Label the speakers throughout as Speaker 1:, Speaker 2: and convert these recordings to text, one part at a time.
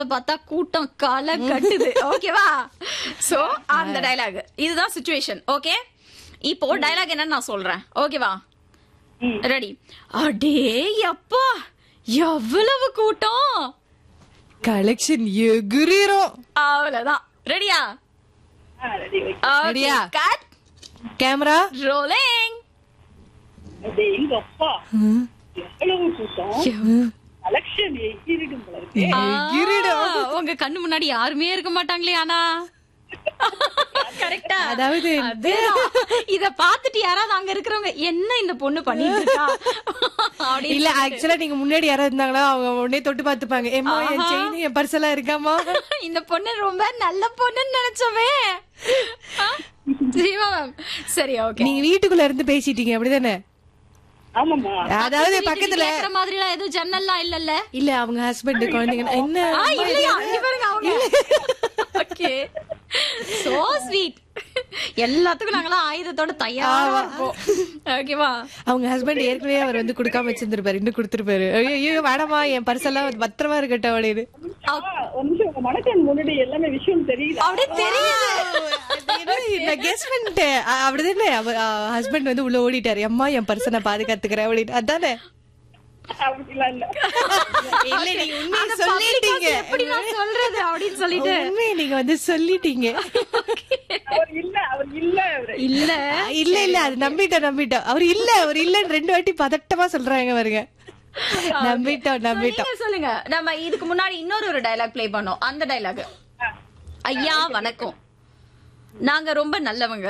Speaker 1: பார்த்தா கூட்டம் களை கட்டுது ஓகேவா சோ அந்த டயலாக் இதுதான் சுச்சுவேஷன் ஓகே இப்போ டயலாக் என்னன்னு நான் சொல்றேன் ஓகேவா ரெடி அடே அப்பா எவ்வளவு கூட்டம்
Speaker 2: கலெக்ஷன் எகிரிரும்
Speaker 1: அவ்வளவுதான் ரெடியா
Speaker 2: Ready-ஆ?
Speaker 1: கட்
Speaker 2: கேமரா
Speaker 1: ரோலிங்
Speaker 3: அது எங்க அப்பா எவ்வளவு கூட்டம் கலெக்ஷன் எகிரிடும் போல இருக்கு
Speaker 1: உங்க கண்ணு முன்னாடி யாருமே இருக்க மாட்டாங்களே ஆனா கரெக்டா
Speaker 2: அதாவது
Speaker 1: அதேதான். இத பாத்துட்டு யாராவது அங்க இருக்கிறவங்க என்ன இந்த பொண்ணு பண்ணிட்டு இருக்கா அப்படின்னு
Speaker 2: இல்ல ஆக்சுவலா நீங்க முன்னாடி யாராவது இருந்தாங்களோ அவங்க உடனே தொட்டு பாத்துப்பாங்க ஏமா என் செயின் என் பர்ஸ் எல்லாம் இருக்காமா
Speaker 1: இந்த பொண்ணு ரொம்ப நல்ல பொண்ணுன்னு நினைச்சவே ஆ? ஜீவா மேம் சரி ஓகே
Speaker 2: நீங்க வீட்டுக்குள்ள இருந்து பேசிட்டீங்க அப்படிதானே
Speaker 3: ஆமாமா
Speaker 2: அதாவது பக்கத்துல
Speaker 1: கேக்குற மாதிரி எல்லாம் எதுவும் ஜன்னல்லாம் இல்லல்ல
Speaker 2: இல்ல அவங்க ஹஸ்பண்ட் குழந்தைங்க என்ன
Speaker 1: ஆ, இல்லையா இங்க பாருங்க அவங்க ஓகே சோ ஸ்வீட் எல்லாத்துக்கும் நாங்களாம் ஆயுதத்தோட தயாரா இருப்போம் ஓகேவா
Speaker 2: அவங்க ஹஸ்பண்ட் ஏற்கனவே அவர் வந்து கொடுக்காம வச்சிருந்திருப்பாரு இன்னும் கொடுத்திருப்பாரு ஐயோ ஐயோ வேணாமா என் பர்ஸ் எல்லாம் பத்திரமா இருக்கட்டும் அப்படின்னு
Speaker 3: ஒரு நிமிஷம் உங்க மனக்கண் முன்னாடி எல்லாமே விஷயம் தெரியல
Speaker 1: அப்படியே தெரியுது
Speaker 2: அது என்ன, நான் கெஸ் பண்ணிட்டேன் அ- அப்படிதானே அவர் ஹஸ்பண்ட் வந்து உள்ள ஓடிட்டாரு அம்மா என் பர்ச நான் பாதுகாத்துக்கிறேன் அப்படின்னு அதானே
Speaker 3: அப்படிலாம் இல்ல
Speaker 2: இல்ல நீங்க உண்மையை
Speaker 1: அந்த
Speaker 2: சொல்லிட்டீங்க
Speaker 1: public எப்படி நான் சொல்றது அப்படின்னு சொல்லிட்டு
Speaker 2: உண்மையை நீங்க வந்து சொல்லிட்டீங்க
Speaker 3: அவர் இல்ல அவர் இல்ல அவரு
Speaker 1: இல்ல
Speaker 2: இல்ல இல்ல அது நம்பிட்டோம் நம்பிட்டோம் அவர் இல்ல அவர் இல்லன்னு ரெண்டு வாட்டி பதட்டமா சொல்றாங்க பாருங்க நம்பிட்டோம்
Speaker 1: So,
Speaker 2: நம்பிட்டோம்
Speaker 1: நீங்க சொல்லுங்க நம்ம இதுக்கு முன்னாடி இன்னொரு ஒரு டயலாக் ப்ளே பண்ணோம் அந்த டயலாக் ஐயா வணக்கம் நாங்க ரொம்ப நல்லவங்க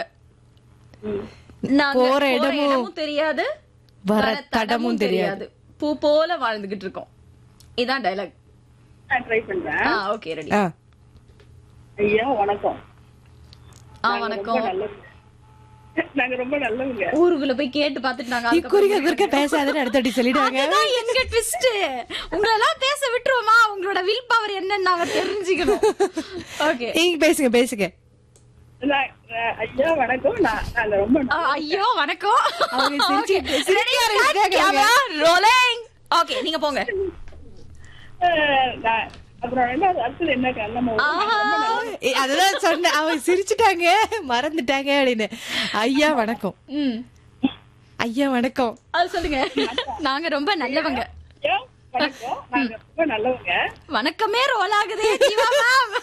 Speaker 1: நாங்க
Speaker 2: போற
Speaker 1: போற
Speaker 2: இடமும்
Speaker 1: இடமும் தெரியாது
Speaker 2: வர
Speaker 1: வர
Speaker 2: தடமும் தெரியாது.
Speaker 1: பூ போல வாழ்ந்துகிட்டு இருக்கோம் இதான் டயலாக்
Speaker 3: நான் ட்ரை பண்றேன்
Speaker 1: ஆ ஓகே ரெடி
Speaker 2: ஆ,
Speaker 3: ஐயா வணக்கம்
Speaker 1: ஆ
Speaker 3: ரொம்ப
Speaker 1: வணக்கம்
Speaker 3: நல்லவங்க நாங்க ரொம்ப நல்லவங்க
Speaker 1: ஊருக்குள்ள போய் கேட்டு பாத்துட்டு நாங்க
Speaker 2: குறுக்க குறுக்க பேசாதுன்னு அடுத்தடி சொல்லிடுவாங்க
Speaker 1: அதுதான் எங்க ட்விஸ்ட் உங்களெல்லாம் பேச விட்டுருவோமா உங்களோட வில் பவர் என்னன்னு நாங்க தெரிஞ்சுக்கணும் ஓகே
Speaker 2: நீங்க பேசுங்க பேசுங்க
Speaker 3: நான், அஹ், ஐயா வணக்கம் நான் நாங்க ரொம்ப நல்ல-
Speaker 1: ஐயோ வணக்கம்
Speaker 2: அவங்க சிரிச்சுட்டு- சிரிக்க ஆரம்பிச்சிட்டாங்க அவங்க.
Speaker 1: ரோலிங் ஓகே நீங்க போங்க
Speaker 3: அஹ், நான் அப்புறம் ரெண்டாவது அடுத்தது என்ன நம்ம
Speaker 1: ஆஹா.
Speaker 2: ஏய், அதுதான் சொன்னேன் அவங்க சிரிச்சுட்டாங்க மறந்துட்டாங்க அப்படின்னு ஐயா வணக்கம்
Speaker 1: ம்
Speaker 2: ஐயா வணக்கம்
Speaker 1: அது சொல்லுங்க நாங்க ரொம்ப நல்லவங்க
Speaker 3: ஐயா வணக்கம் நாங்க ரொம்ப நல்லவங்க
Speaker 1: வணக்கமே ரோல் ஆகுதே ஜீவா மேம்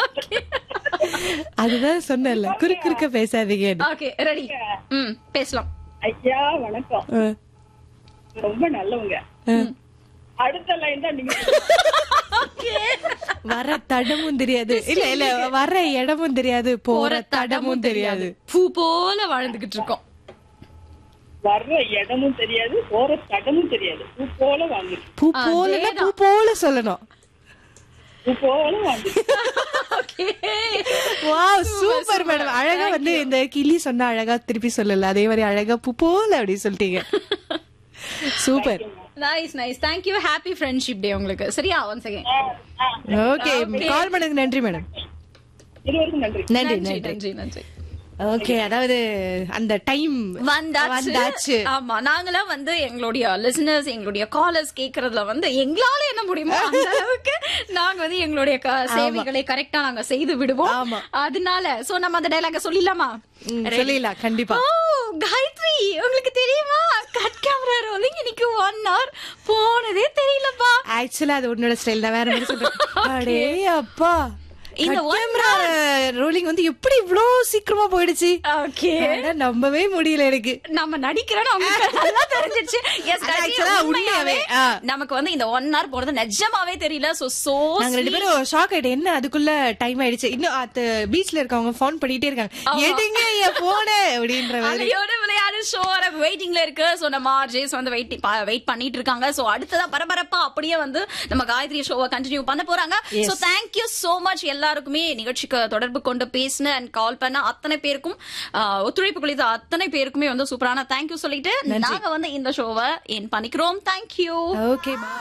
Speaker 2: அதுதான் சொன்னேன்ல குறுக்கு குறுக்க பேசாதீங்க
Speaker 1: ஓகே ரெடி ம் பேசலாம்
Speaker 3: ஐயா வணக்கம் ரொம்ப நல்லவங்க அடுத்த லைன் தான் நீங்க
Speaker 1: ஓகே
Speaker 2: வர தடமும் தெரியாது இல்ல இல்ல வர இடமும் தெரியாது போற தடமும் தெரியாது
Speaker 1: பூ போல வாழ்ந்துகிட்டு இருக்கோம்
Speaker 3: வர்ற இடமும் தெரியாது போற தடமும் தெரியாது பூ போல வாங்கிட்டு
Speaker 2: பூ போல பூ போல சொல்லணும்
Speaker 3: பூ போல வாங்கிட்டு
Speaker 1: ஓகே
Speaker 2: வாவ் சூப்பர் மேடம் அழகா வந்து இந்த கிளி சொன்னா அழகா திருப்பி சொல்லல அதே மாதிரி அழகா பூ போல அப்படி சொல்லிட்டீங்க super
Speaker 1: nice nice thank you happy friendship day உங்களுக்கு சரியா ஒன் செகண்ட்
Speaker 2: ஓகே கால் பண்ணதுக்கு நன்றி மேடம்
Speaker 3: இருவருக்கும் நன்றி
Speaker 2: நன்றி
Speaker 1: நன்றி
Speaker 2: நன்றி
Speaker 1: நன்றி நன்றி
Speaker 2: ஓகே அதாவது அந்த டைம்
Speaker 1: வந்தாச்சு
Speaker 2: வந்தாச்சு
Speaker 1: ஆமா நாங்களாம் வந்து எங்களுடைய லிசனர்ஸ் எங்களுடைய காலர்ஸ் கேக்குறதுல வந்து எங்களால என்ன முடியுமோ அந்த அளவுக்கு நாங்க வந்து எங்களுடைய க- சேவைகளை கரெக்டா நாங்க செய்து விடுவோம்
Speaker 2: ஆமா.
Speaker 1: அதனால சோ நம்ம அந்த டைலாக சொல்லிடலாமா
Speaker 2: ம், சொல்லிடலாம் கண்டிப்பா
Speaker 1: ஓ காயத்ரி உங்களுக்கு தெரியுமா கட் கேமரா ரோலிங் இன்னைக்கு ஒன் ஹவர் போனதே தெரியலப்பா
Speaker 2: ஆக்சுவலா அது உன்னோட ஸ்டைல் தான் வேற மாதிரி சொல்றேன் அடே அப்பா
Speaker 1: இந்த
Speaker 2: இந்த கேமரா ரோலிங் வந்து எப்படி இவ்ளோ சீக்கிரமா போயிடுச்சு
Speaker 1: ஓகே
Speaker 2: அட, நம்பவே முடியல எனக்கு
Speaker 1: நம்ம நடிக்கிறோம்னு அவங்களுக்கு நல்லா தெரிஞ்சிருச்சு Yes,
Speaker 2: அது
Speaker 1: காயத்ரி,
Speaker 2: actually
Speaker 1: உண்மையாவே
Speaker 2: உண்மையாவே, ஆ.
Speaker 1: நமக்கு வந்து இந்த ஒன் ஹவர் போறது நிஜமாவே தெரியல சோ சோ
Speaker 2: நாங்க ரெண்டு பேரும் ஷாக் ஆயிட்டோம் என்ன அதுக்குள்ள டைம் ஆயிடுச்சு இன்னும் அந்த பீச்ல இருக்கவங்க போன் பண்ணிட்டே இருக்காங்க எடுங்க என் போன அப்படின்ற மாதிரி
Speaker 1: அலையோட விளையாடு ஷோ வெயிட்டிங்ல இருக்கு சோ நம்ம ஆர்ஜேஸ் வந்து வெயிட் வெயிட் பண்ணிட்டு இருக்காங்க சோ அடுத்ததா பரபரப்பா அப்படியே வந்து நம்ம காயத்ரி ஷோவை கண்டினியூ பண்ண போறாங்க சோ தேங்க்யூ சோ மச் எல்லாருக்குமே நிகழ்ச்சிக்கு தொடர்பு கொண்டு பேசின அண்ட் கால் பண்ண அத்தனை பேருக்கும் ஆஹ், ஒத்துழைப்பு கொடுத்த அத்தனை பேருக்குமே வந்து சூப்பரான தேங்க்யூ சொல்லிட்டு நாங்க வந்து இந்த ஷோவை என் பண்ணிக்கிறோம் தேங்க்யூ
Speaker 2: ஓகே